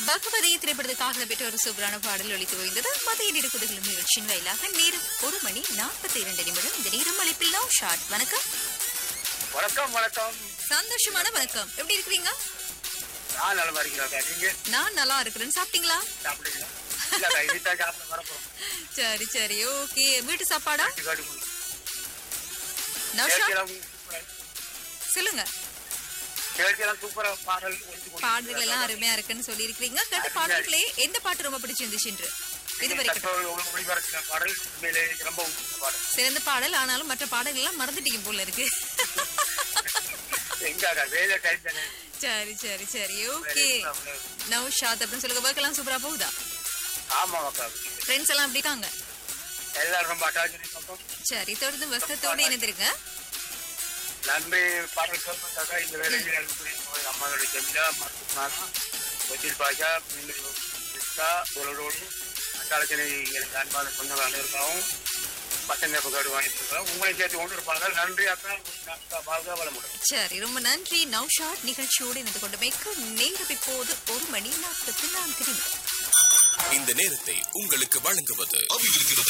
பகவதி திரைப்படத்துக்காக பெற்ற ஒரு சூப்பரான பாடல் ஒழித்து ஓய்ந்தது மதிய நெருக்குதுகளும் நிகழ்ச்சியின் வாயிலாக நேரம் ஒரு மணி நாற்பத்தி இரண்டு நிமிடம் இந்த நேரம் அழைப்பில் லவ் ஷாட் வணக்கம் வணக்கம் வணக்கம் சந்தோஷமான வணக்கம் எப்படி இருக்கிறீங்க நான் நலமா இருக்கிறேன் நீங்க நான் நல்லா இருக்கிறேன் சாப்பிட்டீங்களா சாப்பிடுங்க இல்லக்கா இதுதான் சாப்பிட வரப்போம் சரி சரி ஓகே வீட்டு சாப்பாடா காடு முடி. நௌஷா கேட்கலாம் சூப்பரா- சொல்லுங்க கேட்கலாம் சூப்பரா பாடல் ஒழித்து கொண்டு பாடல்கள் எல்லாம் அருமையா இருக்குன்னு சொல்லி இருக்கிறீங்க கேட்ட பாடல்களே எந்த பாட்டு ரொம்ப பிடிச்சிருந்துச்சு இன்று இது வரைக்கும் தற்போது உங்களுக்கு ஒளிபரப்பின பாடல் உண்மையிலே ரொம்ப உண்மையான பாடல் சிறந்த பாடல் ஆனாலும் மற்ற பாடல்கள் எல்லாம் மறந்துட்டீங்க போல இருக்கு எங்காக்கா வேலை டைம் தானே சரி சரி சரி வேலை ஓகே இருந்தா அவ்வளவு. நௌஷாத் அப்படின்னு சொல்லுங்க ஒர்க் எல்லாம் சூப்பரா போகுதா ஆமா அக்கா ஃப்ரெண்ட்ஸ் எல்லாம் எப்படி இருக்காங்க எல்லாரும் ரொம்ப அட்டாச்சு பக்கம் சரி தொடர்ந்து வசத்தோடு இணைந்திருங்க நன்றி பாடல் கேட்பதற்காக இந்த வேலையில் எனக்கு அம்மாவுடைய ஜெமிலா மருத்துவனானா வக்கீல் பாஜா கிருஷ்ணா உங்களோடு அட்டாளத்தினை எனக்கு அன்பான சொந்த அனைவருக்காகவும் பசங்க பகாடு வாங்கிட்டு உங்களை சேர்த்து கொண்டு இருப்பாங்க நன்றி அக்கா அக்கா வாழ்க வளமுடன் சரி ரொம்ப நன்றி நௌஷாத் நிகழ்ச்சியோடு இணைந்து கொண்டமைக்கு நேரம் இப்போது ஒரு மணி நாற்பத்தி நான்கு நிமிடம் இந்த நேரத்தை உங்களுக்கு வழங்குவது